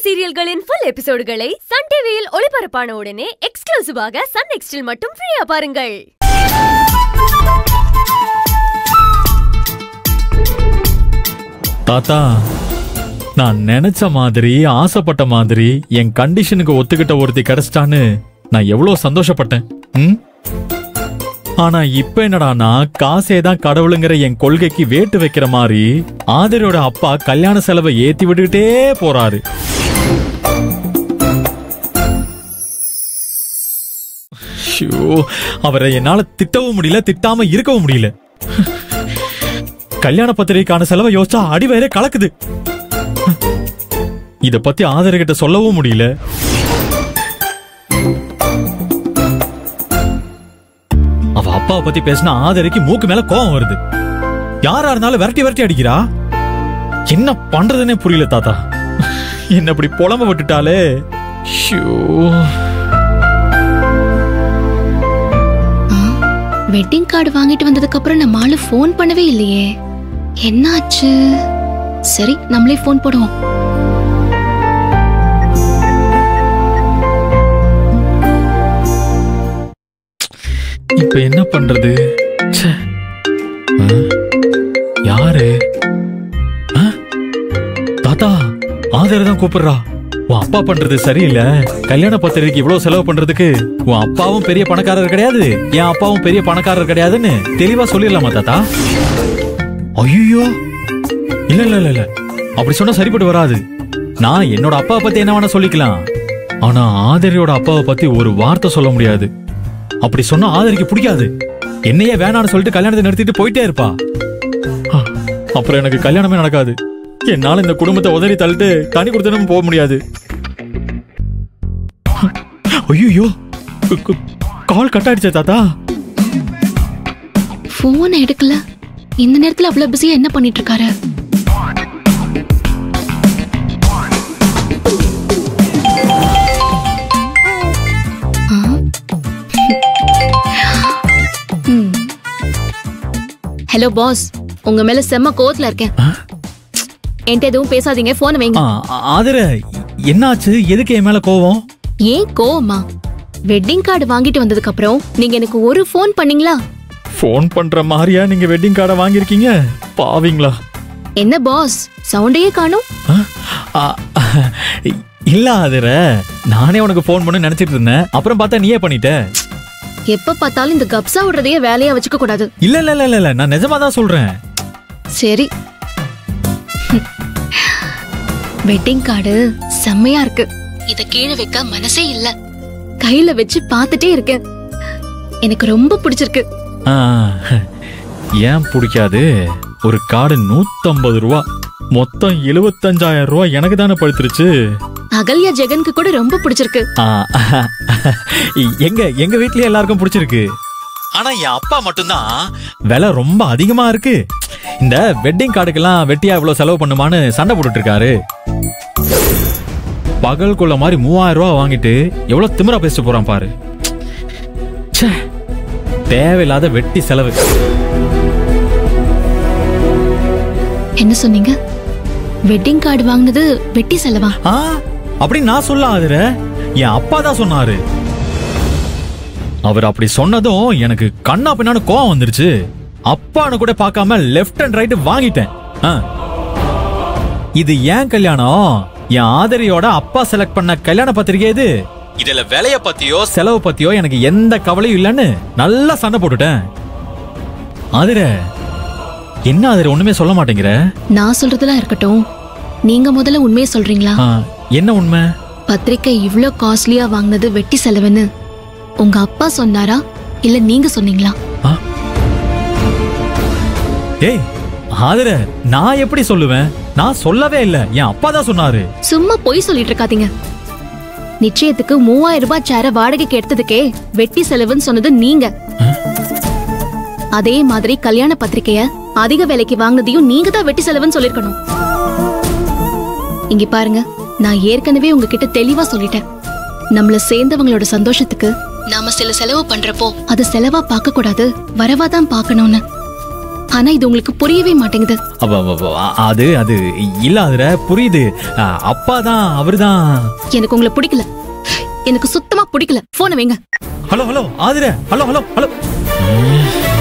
சீரியல்களின் full எபிசோடுகளை Sun டிவியில் ஒளிபரப்பான உடனே எக்ஸ்க்ளூசிவாக சன் நெக்ஸ்டில் மட்டும் ஃப்ரீயா பாருங்கள் தாத்தா நான் நினைச்ச மாதிரி ஆசைப்பட்ட மாதிரி என் கண்டிஷனுக்கு ஒத்துக்கிட்ட ஒருத்தி கிடைச்சிட்டான்னு நான் எவ்வளவு சந்தோஷப்பட்டேன் ம்? ஆனா இப்ப என்னடானா காசே தான் கடவுளுங்கிற என் கொள்கைக்கு வேட்டு வைக்கிற மாதிரி ஆதரியோட அப்பா கல்யாண செலவை ஏத்தி விட்டுக்கிட்டே போறாரு ஷோ, அவரை என்னால திட்டவும் முடியல திட்டாம இருக்கவும் முடியல கல்யாண பத்திரிகைக்கான செலவை யோசிச்சா அடி வயிறே கலக்குது இத பத்தி ஆதரகிட்ட சொல்லவும் முடியல அவ அப்பாவை பத்தி பேசினா ஆதரிக்கு மூக்கு மேல கோவம் வருது யாரா இருந்தாலும் விரட்டி விரட்டி அடிக்கிறா என்ன பண்றதுன்னே புரியல தாத்தா என்ன இப்படி புலம்ப விட்டுட்டாலே ஷோ வெட்டிங் கார்டு வாங்கிட்டு வந்ததுக்கு அப்புறம் நம்ம ஆளு ஃபோன் பண்ணவே இல்லையே என்னாச்சு சரி நம்மளே ஃபோன் போடுவோம் இப்ப என்ன பண்றது ச்சே. ஆ? யாரு ஆ? தாத்தா ஆதர் தான் கூப்பிடுறா உன் அப்பா பண்றது சரியில்லை கல்யாண பத்திரிகைக்கு இவ்வளவு செலவு பண்றதுக்கு உன் அப்பாவும் பெரிய பணக்காரர் கிடையாது என் அப்பாவும் பெரிய பணக்காரர் கிடையாதுன்னு தெளிவா சொல்லிடலாமா தாத்தா ஐயோ இல்ல இல்ல இல்ல இல்ல அப்படி சொன்னா சரிப்பட்டு வராது நான் என்னோட அப்பாவை பத்தி என்ன வேணா சொல்லிக்கலாம் ஆனா ஆதரியோட அப்பாவை பத்தி ஒரு வார்த்தை சொல்ல முடியாது அப்படி சொன்னா ஆதரிக்கு பிடிக்காது என்னையே வேணான்னு சொல்லிட்டு கல்யாணத்தை நிறுத்திட்டு போயிட்டே இருப்பா ஆ, அப்புறம் எனக்கு கல்யாணமே நடக்காது என்னால இந்த குடும்பத்தை உதறி தள்ளிட்டு தனி கொடுத்தனும் போக முடியாது ஐயோ கால் கட் ஆயிடுச்சே தாத்தா ஃபோன் எடுக்கல இந்த நேரத்துல அவ்வளவு பிஸியா என்ன பண்ணிட்டு இருக்காரு ஆ? ம். ஹலோ பாஸ் உங்க மேல செம்ம கோவத்துல இருக்கேன் என்கிட்ட எதுவும் பேசாதீங்க போன் வைங்க ஆ, ஆதர என்னாச்சு எதுக்கு என் மேல கோவம் ஏன் கோவமா வெட்டிங் கார்டு வாங்கிட்டு வந்ததுக்கு அப்புறம் நீங்க எனக்கு ஒரு ஃபோன் பண்ணீங்களா ஃபோன் பண்ற மாதிரியா நீங்க வெட்டிங் கார்டை வாங்கியிருக்கீங்க பாவீங்களா என்ன பாஸ் சவுண்டையே காணும் ஆ? ஆ, இல்ல ஆதர நானே உனக்கு ஃபோன் பண்ண நினைச்சிட்டு இருந்தேன் அப்புறம் பார்த்தா நீயே பண்ணிட்ட எப்ப பார்த்தாலும் இந்த கப்சா விடுறதையே வேலையா வச்சுக்க கூடாது இல்ல இல்ல இல்ல இல்ல, இல்ல நான் நிஜமா தான் சொல்றேன் சரி வெட்டிங் கார்டு செம்மையா இருக்கு இத கீழே வைக்க மனசே இல்ல கையில வச்சு பார்த்துட்டே இருக்கேன் எனக்கு ரொம்ப பிடிச்சிருக்கு ஆ, ஏன் பிடிக்காது ஒரு கார்டு நூத்தம்பது ரூபா மொத்தம் எழுபத்தஞ்சாயிரம் ரூபா எனக்கு தானே படுத்துருச்சு அகல்யா ஜெகனுக்கு கூட ரொம்ப பிடிச்சிருக்கு ஆ, எங்க எங்க வீட்லயே எல்லாருக்கும் பிடிச்சிருக்கு ஆனா என் அப்பா மட்டும்தான் விலை ரொம்ப அதிகமா இருக்கு இந்த வெட்டிங் கார்டுக்கெல்லாம் வெட்டியா இவ்வளவு செலவு பண்ணுமான்னு சண்டை போட்டுட்டு இருக்காரு பகல் கொள்ள மாதிரி மூவாயிரம் ரூபாய் வாங்கிட்டு எவ்வளவு திமிரா பேசிட்டு போறான் பாரு ச்சே, தேவையில்லாத வெட்டி செலவு என்ன சொன்னீங்க வெட்டிங் கார்டு வாங்கினது வெட்டி செலவா ஆ அப்படி நான் சொல்ல ஆதுர என் அப்பா தான் சொன்னாரு அவர் அப்படி சொன்னதும் எனக்கு கண்ணா பின்னான்னு கோவம் வந்துருச்சு அப்பான்னு கூட பார்க்காம லெஃப்ட் அண்ட் ரைட் வாங்கிட்டேன் ஆ. இது ஏன் கல்யாணம் என் ஆதரியோட அப்பா செலக்ட் பண்ண கல்யாண பத்திரிகை இது இதுல விலைய பத்தியோ செலவு பத்தியோ எனக்கு எந்த கவலையும் இல்லைன்னு நல்லா சண்டை போட்டுட்டேன் ஆதிர என்ன ஆதிர ஒண்ணுமே சொல்ல மாட்டேங்கிற நான் சொல்றதெல்லாம் இருக்கட்டும் நீங்க முதல்ல உண்மையை சொல்றீங்களா ஆ, என்ன உண்மை பத்திரிக்கை இவ்ளோ காஸ்ட்லியா வாங்கினது வெட்டி செலவுன்னு உங்க அப்பா சொன்னாரா இல்ல நீங்க சொன்னீங்களா ஆ? ஏய் ஆதர நான் எப்படி சொல்லுவேன் நான் சொல்லவே இல்ல என் அப்பா தான் சொன்னாரு சும்மா பொய் சொல்லிட்டு இருக்காதீங்க நிச்சயத்துக்கு மூவாயிரம் ரூபாய் சேர வாடகைக்கு எடுத்ததுக்கே வெட்டி செலவுன்னு சொன்னது நீங்க அதே மாதிரி கல்யாண பத்திரிக்கைய அதிக விலைக்கு வாங்கினதையும் நீங்க தான் வெட்டி செலவுன்னு சொல்லிருக்கணும் இங்க பாருங்க நான் ஏற்கனவே உங்ககிட்ட தெளிவா சொல்லிட்டேன் நம்மள சேர்ந்தவங்களோட சந்தோஷத்துக்கு நாம சில செலவு பண்றப்போ அது செலவா பார்க்க கூடாது வரவா தான் பார்க்கணும்னு ஆனா இது உங்களுக்கு புரியவே மாட்டேங்குது அப்ப, அப்ப, அப்ப, அது அது இல்ல அதுல புரியுது அஹ், அப்பா தான் அவர்தான் எனக்கு உங்களை பிடிக்கல எனக்கு சுத்தமா பிடிக்கல போனை வைங்க hello hello Aadhira hello hello hello